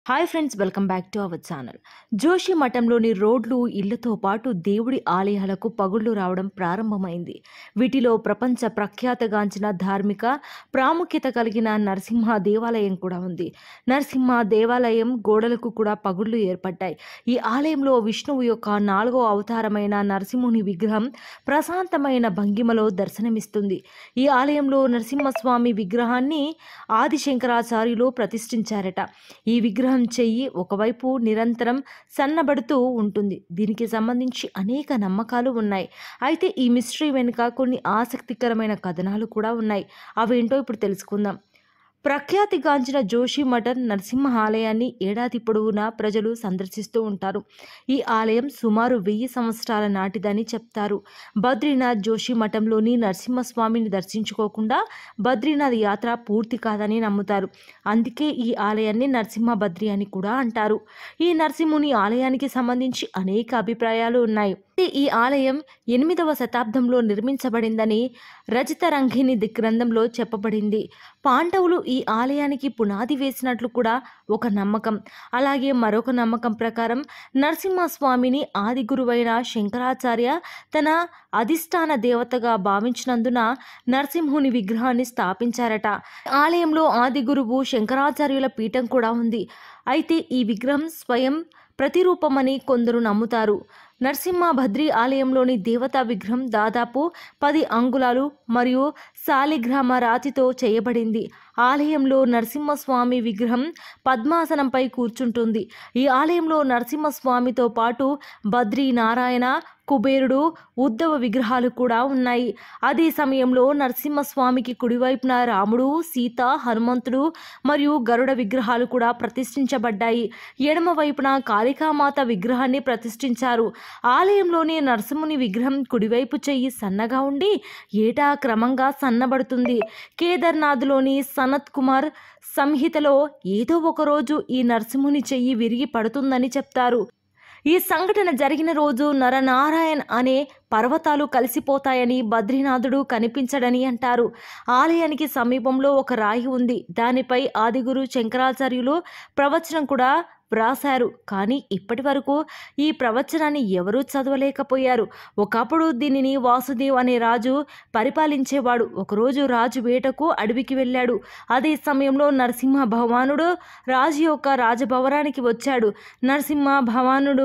hi friends welcome back to our channel జోషి మఠంలోని రోడ్లు ఇళ్లతో పాటు దేవుడి ఆలయాలకు పగుళ్లు రావడం ప్రారంభమైంది వీటిలో ప్రపంచ ప్రఖ్యాతగాంచిన ధార్మిక ప్రాముఖ్యత కలిగిన నరసింహ దేవాలయం కూడా ఉంది నరసింహ దేవాలయం గోడలకు కూడా పగుళ్లు ఏర్పడ్డాయి ఈ ఆలయంలో విష్ణువు యొక్క నాలుగో అవతారమైన నరసింహుని విగ్రహం ప్రశాంతమైన భంగిమలో దర్శనమిస్తుంది ఈ ఆలయంలో నరసింహస్వామి విగ్రహాన్ని ఆది శంకరాచార్యులు ప్రతిష్ఠించారట ఈ విగ్రహం చెయ్యి ఒకవైపు నిరంతరం సన్నబడుతూ ఉంటుంది దీనికి సంబంధించి అనేక నమ్మకాలు ఉన్నాయి అయితే ఈ మిస్టరీ వెనుక కొన్ని ఆసక్తికరమైన కథనాలు కూడా ఉన్నాయి అవేంటో ఇప్పుడు తెలుసుకుందాం ప్రఖ్యాతిగాంచిన జోషి మఠన్ నరసింహ ఆలయాన్ని ఏడాది పొడవునా ప్రజలు సందర్శిస్తూ ఉంటారు ఈ ఆలయం సుమారు వెయ్యి సంవత్సరాల నాటిదని చెప్తారు బద్రీనాథ్ జోషి మఠంలోని నరసింహస్వామిని దర్శించుకోకుండా బద్రీనాథ్ యాత్ర పూర్తి కాదని నమ్ముతారు అందుకే ఈ ఆలయాన్ని నరసింహ బద్రి అని కూడా అంటారు ఈ నరసింహుని ఆలయానికి సంబంధించి అనేక అభిప్రాయాలు ఉన్నాయి ఈ ఆలయం ఎనిమిదవ శతాబ్దంలో నిర్మించబడిందని రచిత రంగిని గ్రంథంలో చెప్పబడింది పాండవులు ఈ ఆలయానికి పునాది వేసినట్లు కూడా ఒక నమ్మకం అలాగే మరొక నమ్మకం ప్రకారం నరసింహస్వామిని ఆది గురువైన శంకరాచార్య తన అధిష్టాన దేవతగా భావించినందున నరసింహుని విగ్రహాన్ని స్థాపించారట ఆలయంలో ఆది గురువు శంకరాచార్యుల పీఠం కూడా ఉంది అయితే ఈ విగ్రహం స్వయం ప్రతిరూపమని కొందరు నమ్ముతారు నరసింహ భద్రి ఆలయంలోని దేవతా విగ్రహం దాదాపు పది అంగుళాలు మరియు శాలిగ్రామ రాతితో చేయబడింది ఆలయంలో నరసింహస్వామి విగ్రహం పద్మాసనంపై కూర్చుంటుంది ఈ ఆలయంలో నరసింహస్వామితో పాటు బద్రీ నారాయణ కుబేరుడు ఉద్ధవ విగ్రహాలు కూడా ఉన్నాయి అదే సమయంలో నరసింహస్వామికి కుడివైపున రాముడు సీత హనుమంతుడు మరియు గరుడ విగ్రహాలు కూడా ప్రతిష్ఠించబడ్డాయి ఎడమ వైపున కాళికామాత విగ్రహాన్ని ప్రతిష్ఠించారు ఆలయంలోని నరసింహుని విగ్రహం కుడివైపు చెయ్యి సన్నగా ఉండి ఏటా క్రమంగా సన్నబడుతుంది కేదార్నాథ్లోని సనత్ కుమార్ సంహితలో ఏదో ఒకరోజు ఈ నరసింహుని చెయ్యి విరిగి పడుతుందని చెప్తారు ఈ సంఘటన జరిగిన రోజు నరనారాయణ్ అనే పర్వతాలు కలిసిపోతాయని బద్రీనాథుడు కనిపించడని అంటారు ఆలయానికి సమీపంలో ఒక రాయి ఉంది దానిపై ఆదిగురు శంకరాచార్యులు ప్రవచనం కూడా వ్రాశారు కానీ ఇప్పటి వరకు ఈ ప్రవచనాన్ని ఎవరూ చదవలేకపోయారు ఒకప్పుడు దీనిని వాసుదేవ్ అనే రాజు పరిపాలించేవాడు ఒకరోజు రాజు వేటకు అడవికి వెళ్ళాడు అదే సమయంలో నరసింహ భగవానుడు రాజు యొక్క రాజభవనానికి వచ్చాడు నరసింహ భవానుడు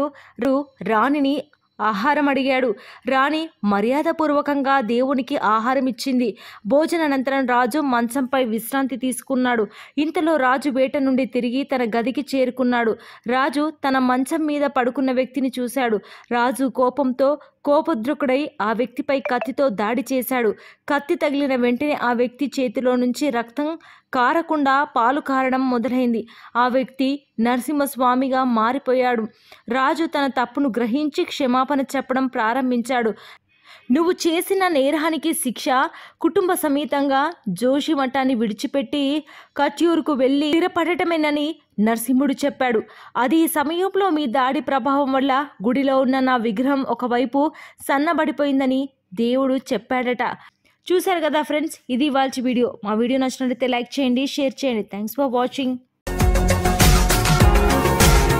రాణిని ఆహారం అడిగాడు రాణి మర్యాదపూర్వకంగా దేవునికి ఆహారం ఇచ్చింది భోజనానంతరం రాజు మంచంపై విశ్రాంతి తీసుకున్నాడు ఇంతలో రాజు వేట నుండి తిరిగి తన గదికి చేరుకున్నాడు రాజు తన మంచం మీద పడుకున్న వ్యక్తిని చూశాడు రాజు కోపంతో కోపద్రుకుడై ఆ వ్యక్తిపై కత్తితో దాడి చేశాడు కత్తి తగిలిన వెంటనే ఆ వ్యక్తి చేతిలో నుంచి రక్తం కారకుండా పాలు కారడం మొదలైంది ఆ వ్యక్తి నరసింహస్వామిగా మారిపోయాడు రాజు తన తప్పును గ్రహించి క్షమాపణ చెప్పడం ప్రారంభించాడు నువ్వు చేసిన నేరానికి శిక్ష కుటుంబ సమేతంగా జోషి మఠాన్ని విడిచిపెట్టి కట్యూరుకు వెళ్ళి స్థిరపడటమేనని నరసింహుడు చెప్పాడు అది ఈ సమయంలో మీ దాడి ప్రభావం వల్ల గుడిలో ఉన్న నా విగ్రహం ఒకవైపు సన్నబడిపోయిందని దేవుడు చెప్పాడట చూశారు కదా ఫ్రెండ్స్ ఇది వాళ్ళ వీడియో మా వీడియో నచ్చినట్లయితే లైక్ చేయండి షేర్ చేయండి థ్యాంక్స్ ఫర్ వాచింగ్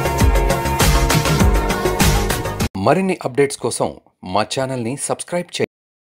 మరిన్ని అప్డేట్స్ కోసం మా ఛానల్ని సబ్స్క్రైబ్ చేయండి